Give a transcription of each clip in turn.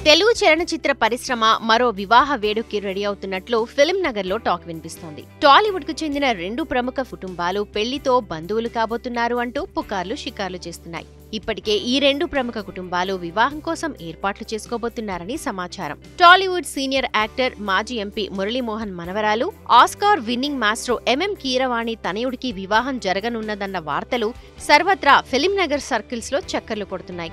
తెలుగు చలనచిత్ర పరిశ్రమ మరో వివాహ వేడుకి రెడీ అవుతున్నట్లు ఫిల్మ్ నగర్ లో టాక్ వినిపిస్తోంది టాలీవుడ్ కు చెందిన రెండు ప్రముఖ కుటుంబాలు పెళ్లితో బంధువులు కాబోతున్నారు అంటూ పుకార్లు షికార్లు చేస్తున్నాయి ఇప్పటికే ఈ రెండు ప్రముఖ కుటుంబాలు వివాహం కోసం ఏర్పాట్లు చేసుకోబోతున్నారని సమాచారం టాలీవుడ్ సీనియర్ యాక్టర్ మాజీ ఎంపీ మురళీమోహన్ మనవరాలు Oscar winning maestro MM Keeravani తనయుడికి వివాహం జరగనున్నదన్న వార్తలు సర్వత్రా ఫిల్మ్ నగర్ సర్కిల్స్ లో చక్కర్లు కొడుతున్నాయి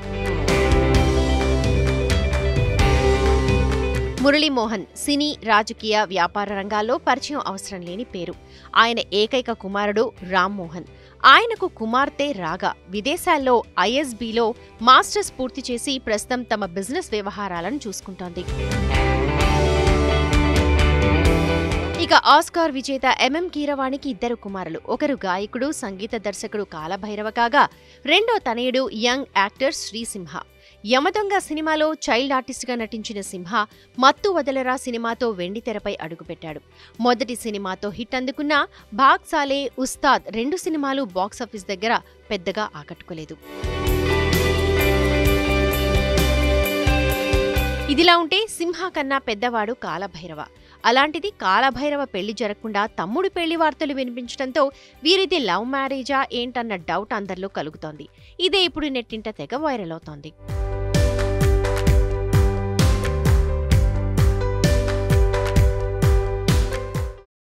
మురళీమోహన్ సినీ రాజకీయ వ్యాపార రంగాల్లో పరిచయం అవసరం లేని పేరు ఆయన ఏకైక కుమారుడు రామ్మోహన్ ఆయనకు కుమార్తె రాగా విదేశాల్లో ఐఎస్బీలో మాస్టర్స్ పూర్తి చేసి ప్రస్తుతం తమ బిజినెస్ వ్యవహారాలను చూసుకుంటోంది ఇక ఆస్కార్ విజేత ఎంఎం కీరవాణికి ఇద్దరు కుమారులు ఒకరు గాయకుడు సంగీత దర్శకుడు కాలభైరవ కాగా రెండో తనయుడు యంగ్ యాక్టర్ శ్రీసింహ యమదొంగ సినిమాలో చైల్డ్ ఆర్టిస్ట్గా నటించిన సింహ మత్తు వదలరా సినిమాతో వెండితెరపై అడుగుపెట్టాడు మొదటి సినిమాతో హిట్ అందుకున్న భాగ్ సాలే ఉస్తాద్ రెండు సినిమాలు బాక్సాఫీస్ దగ్గర పెద్దగా ఆకట్టుకోలేదు ఇదిలా ఉంటే సింహ కన్నా పెద్దవాడు కాలభైరవ అలాంటిది కాలభైరవ పెళ్లి జరగకుండా తమ్ముడు పెళ్లి వార్తలు వినిపించడంతో వీరిది లవ్ మ్యారేజా ఏంటన్న డౌట్ అందరిలో కలుగుతోంది ఇదే ఇప్పుడు నెట్టింట తెగ వైరల్ అవుతోంది